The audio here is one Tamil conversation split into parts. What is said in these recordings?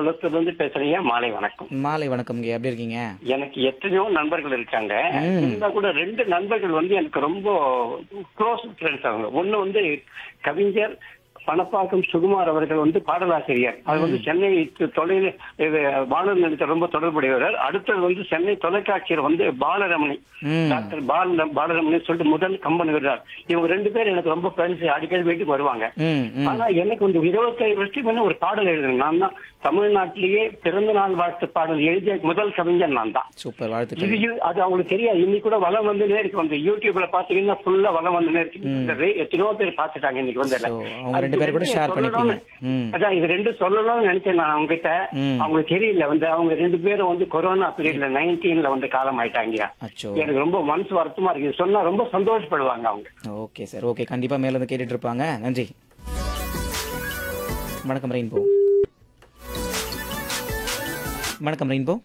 குளத்துல இருந்து பேசுறீங்க மாலை வணக்கம் மாலை வணக்கம்ங்க எப்படி இருக்கீங்க எனக்கு எத்தனையோ நண்பர்கள் இருக்காங்க இருந்தா கூட ரெண்டு நண்பர்கள் வந்து எனக்கு ரொம்ப க்ளோஸ் ஃப்ரெண்ட்ஸ் அவங்க ஒண்ணு வந்து கவிஞர் பணப்பாக்கம் சுகுமார் அவர்கள் வந்து பாடலாசிரியர் அது வந்து சென்னை தொழில் இது வானொலி நிலையத்தில் ரொம்ப தொடர்புடையவர் அடுத்தது வந்து சென்னை தொலைக்காட்சியர் வந்து பாலரமணி ம். டாக்டர் பால பாலரமணி சொல்லிட்டு முதல் கம்பெனி வருவார் இவங்க ரெண்டு பேரும் எனக்கு ரொம்ப ஃப்ரெண்ட்ஸ் அடிக்கடி வீட்டுக்கு வருவாங்க ம் ம் ஆனா எனக்கு வந்து இருபத்தைந்து வருஷத்துக்கு முன்ன ஒரு பாடல் எழுதுனேன் நான் தான் தமிழ்நாட்டிலேயே பிறந்த நாள் வாழ்த்து பாடல் எழுதிய முதல் கவிஞர் நான் தான் சூப்பர் இது வாழ்த்துக்கள் இது- அது அவங்களுக்கு தெரியாது இன்னைக்கு கூட வளம் வந்துனே இருக்கு வந்து யூடியூப்ல பாத்தீங்கன்னா ஃபுல்லா வளம் வந்துனே இருக்கு இந்த ரே- எத்தனையோ பேர் பாத்துட்டாங்க இன்னைக்கு வந்து So, அவங்க ரெண்டு பேர் கூட ஷேர் பண்ணிப்பீங்க ம் அதான் இது ரெண்டு சொல்லணும்னு நினைச்சேன் நான் அவங்க கிட்ட ம். அவங்களுக்கு தெரியல வந்து அவங்க ரெண்டு பேரும் வந்து கொரோனா பீரியட்ல நைன்டீன்ல வந்து காலம் ஆயிட்டாங்க அச்சோ எனக்கு ரொம்ப மனசு வருத்தமா இருக்கு இது சொன்னா ரொம்ப சந்தோஷப்படுவாங்க அவங்க ஓகே சார் ஓகே கண்டிப்பா மேல இருந்து கேட்டுட்டு இருப்பாங்க நன்றி வணக்கம் ரெயின்போ வணக்கம் ரெயின்போ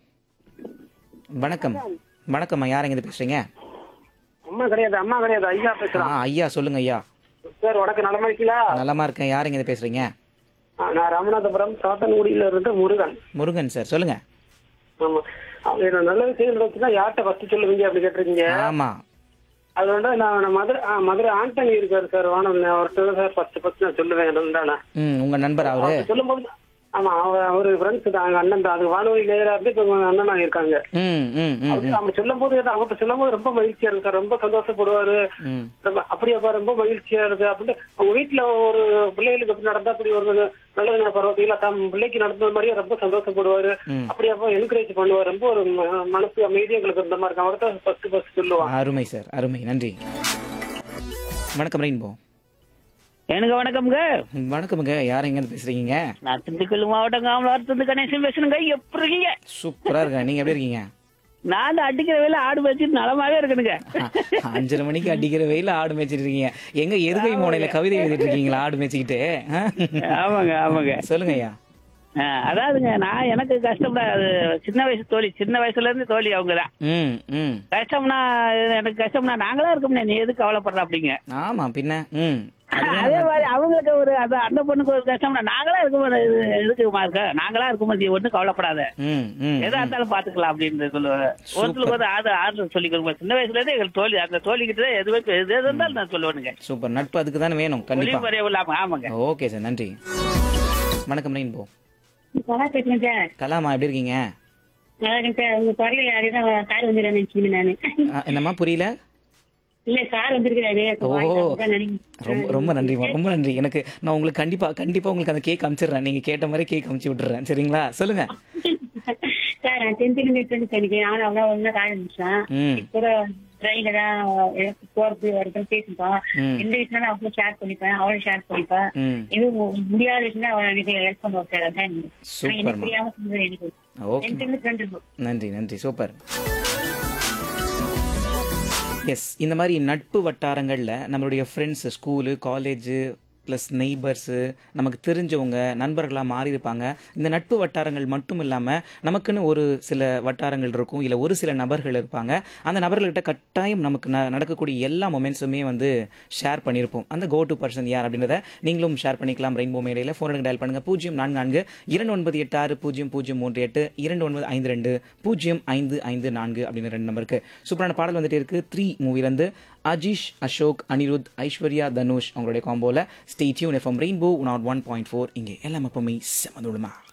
வணக்கம் வணக்கம்மா யார் எங்க பேசுறீங்க அம்மா கிடையாது அம்மா கிடையாது ஐயா ஆ பேசுறேன் ஐயா சொல்லுங்க ஐயா சார் உனக்கு நலமா இருக்கீங்களா நலமா இருக்கேன் யார் எங்க பேசுறீங்க நான் ராமநாதபுரம் சாத்தன்குடியில இருந்து முருகன் முருகன் சார் சொல்லுங்க ஆமா அவங்க நல்ல விஷயம் நடந்துச்சுன்னா யார்கிட்ட ஃபர்ஸ்ட் சொல்லுவீங்க அப்படி கேட்டிருக்கீங்க ஆமா அது வந்து நான் நான் மதுரை ஆ, மதுரை ஆண்டனி இருக்காரு சார் வானம் அவர்கிட்ட தான் சார் ஃபர்ஸ்ட் ஃபர்ஸ்ட் நான் சொல்லுவேன் இருந்தானே ம் உங்க நண்பர் அவரு சொல்லும்போது ஆமா அவர் அவரு ஃப்ரெண்ட்ஸ் தான் அங்க அண்ணன் தான் அது வானொலி நேரா இருந்து இப்ப உங்க அண்ணனா இருக்காங்க ம் ம் ம் அவரு அவங்க சொல்லும் போது அவங்ககிட்ட சொல்லும் போது ரொம்ப மகிழ்ச்சியா இருக்கு சார் ரொம்ப சந்தோஷப்படுவாரு ம் ரொம்ப அப்படியாப்பா ரொம்ப மகிழ்ச்சியா இருக்கு அப்படின்னு அவங்க வீட்டுல ஒரு பிள்ளைகளுக்கு எப்படி நடந்தா அப்படி ஒரு நல்லது பரவாயில்ல தம் பிள்ளைக்கு நடந்தது மாதிரியே ரொம்ப சந்தோஷப்படுவாரு ம். அப்படியாப்பா என்கரேஜ் பண்ணுவார் ரொம்ப ஒரு ம- மனசு அமைதியா எங்களுக்கு இருந்த மாதிரி இருக்கும் அவர்தான் ஃபர்ஸ்ட் ஃபர்ஸ்ட் சொல்லுவாங்க அருமை சார் அருமை நன்றி வணக்கம் ரெயின்போ எனக்கு வணக்கம்ங்க வணக்கமுங்க யார் எங்க பேசுறீங்க நான் திண்டுக்கல் மாவட்டம் காமலாரத்து கணேசன் பேசுனுங்க எப்படி இருக்கீங்க சூப்பரா இருக்கேன் நீங்க எப்படி இருக்கீங்க நான் அந்த அடிக்கிற வேலை ஆடு வச்சுட்டு நலமாவே இருக்கணுங்க அஞ்சரை மணிக்கு அடிக்கிற வெயில ஆடு மேய்ச்சிட்டு இருக்கீங்க எங்க எதுகை மோனையில கவிதை எழுதிட்டு இருக்கீங்களா ஆடு மேய்ச்சிக்கிட்டு ஆ? ஆமாங்க ஆமாங்க சொல்லுங்க ஐயா ஆ, அதாவதுங்க நான் எனக்கு கஷ்டம்னா அது சின்ன வயசு தோழி சின்ன வயசுல இருந்து தோழி அவங்க தான் ம் ம் கஷ்டம்னா எனக்கு கஷ்டம்னா நாங்களா இருக்கோம்னே நீ எதுக்கு கவலைப்படுற அப்படிங்க ஆமா பின்ன ம் அதே மாதிரி அவங்களுக்கு ஒரு அது அந்த பொண்ணுக்கு ஒரு கஷ்டம்னா நாங்களா இருக்கும்போது இது எதுக்குமா இருக்க நாங்களா இருக்கும்போது நீ ஒன்றும் கவலைப்படாத ம் ம் எதா இருந்தாலும் பாத்துக்கலாம் அப்படின்னு சொல்லுவேன் ஒருத்தருக்கு வந்து ஆறு ஆறு சொல்லி கொடுப்பேன் சின்ன வயசுல இருந்தே எங்களுக்கு தோழி அந்த தோழிக்கிட்ட எதுவுமே எது எது இருந்தாலும் நான் சொல்லுவேனுங்க சூப்பர் நட்பு அதுக்கு தானே வேணும் கண்டிப்பா ஒளிபரப்பு இல்லாம ஆமாங்க ஓகே சார் நன்றி வணக்கம் ரெயின்போ நல்லா பேசுறேன் சார் கலாமா எப்படி இருக்கீங்க நல்லா இருக்கேன் சார் உங்க குரல் யாரையும் கார் வந்துடுறேன் நினைச்சீங்க நானு ஆ, என்னம்மா புரியல இல்ல சார் வந்திருக்கிறாரு ஓ நினைக்கிறேன் ரொம்ப ரொம்ப நன்றிம்மா ரொம்ப நன்றி எனக்கு நான் உங்களுக்கு கண்டிப்பா கண்டிப்பா உங்களுக்கு அந்த கேக் அனுப்பிச்சிடுறேன் நீங்க கேட்ட மாதிரி கேக் அனுப்பிச்சு விட்டுறேன் சரிங்களா சொல்லுங்க சார் நான் டென்த் மினிட்ஸ் எனக்கு நானும் அவ்வளோ ஒழுங்கா கார் இருந்துச்சேன் ம் கூட ட்ரெயின்ல தான் எனக்கு போறது வரைக்கும் பேசிப்போம் ம். எந்த விஷயம் அவளும் ஷேர் பண்ணிப்பேன் அவளும் ஷேர் பண்ணிப்பேன் ம் இது முடியாத விஷயம் அவன் எனக்கு ஹெல்ப் பண்ணுவோம் சார் அதான் எனக்கு. ஆனா எனக்கு சூப்பர்மா தெரியாம செஞ்சது எனக்கு ஓகே டென்த் ஃப்ரெண்ட் இருக்கும் நன்றி நன்றி சூப்பர் எஸ் இந்த மாதிரி நட்பு வட்டாரங்களில் நம்மளுடைய friends school college plus neighbours நமக்கு தெரிஞ்சவங்க நண்பர்களாக மாறி இருப்பாங்க இந்த நட்பு வட்டாரங்கள் மட்டும் இல்லாமல் நமக்குன்னு ஒரு சில வட்டாரங்கள் இருக்கும் இல்லை ஒரு சில நபர்கள் இருப்பாங்க அந்த நபர்கள்கிட்ட கட்டாயம் நமக்கு ந நடக்கக்கூடிய எல்லா மொமெண்ட்ஸுமே வந்து ஷேர் பண்ணியிருப்போம் அந்த கோ டு பர்சன் யார் அப்படின்றத நீங்களும் ஷேர் பண்ணிக்கலாம் ரெயின்போ மேடையில் ஃபோனுக்கு டயல் பண்ணுங்கள் பூஜ்ஜியம் நான்கு நான்கு இரண்டு ஒன்பது எட்டு ஆறு பூஜ்ஜியம் பூஜ்ஜியம் மூன்று எட்டு இரண்டு ஒன்பது ஐந்து ரெண்டு பூஜ்ஜியம் ஐந்து ஐந்து நான்கு அப்படின்னு ரெண்டு நம்பருக்கு சூப்பரான பாடல் வந்துட்டே இருக்கு த்ரீ மூவிலேருந்து அஜீஷ் அசோக் அனிருத் ஐஸ்வர்யா தனுஷ் அவங்களுடைய காம்போல stay tune FM Rainbow naught one point four இங்கே எல்லாம் எப்பவுமே செமதுடுமா